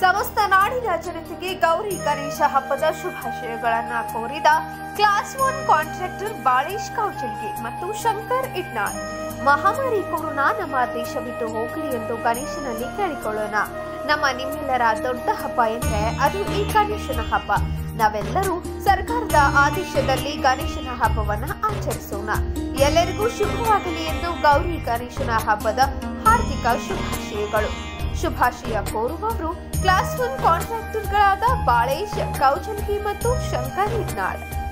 ಸಮಸ್ತ ನಾಡಿನ ಜನತೆಗೆ ಗೌರಿ ಗಣೇಶ ಹಬ್ಬದ ಶುಭಾಶಯಗಳನ್ನ ಕೋರಿದ class one contractor Balesh Kauchalgi ಮತ್ತು ಶಂಕರ್ ಇಟ್ನಾಳ್ ಮಹಾಮಾರಿ ಕೊರೋನಾ ನಮ್ಮ ದೇಶ ಬಿಟ್ಟು ಹೋಗಲಿ ಎಂದು ಗಣೇಶನಲ್ಲಿ ಕೇಳಿಕೊಳ್ಳೋಣ ನಮ್ಮ ನಿಮ್ಮೆಲ್ಲರ ದೊಡ್ಡ ಹಬ್ಬ ಎಂದ್ರೆ ಅದು ಈ ಗಣೇಶನ ಹಬ್ಬ ನಾವೆಲ್ಲರೂ ಸರ್ಕಾರದ ಆದೇಶದಲ್ಲಿ ಗಣೇಶನ ಹಬ್ಬವನ್ನ ಆಚರಿಸೋಣ ಎಲ್ಲರಿಗೂ ಶುಭವಾಗಲಿ ಎಂದು ಗೌರಿ ಗಣೇಶನ ಹಬ್ಬದ ಹಾರ್ದಿಕ ಶುಭಾಶಯಗಳು ಶುಭಾಶಯ ಕೋರುವವರು ಕ್ಲಾಸ್ ಒನ್ ಕಾಂಟ್ರಾಕ್ಟರ್ಗಳಾದ ಬಾಳೇಶ್ ಕೌಚಲ್ಗಿ ಮತ್ತು ಶಂಕರ್ ಇಟ್ನಾಳ್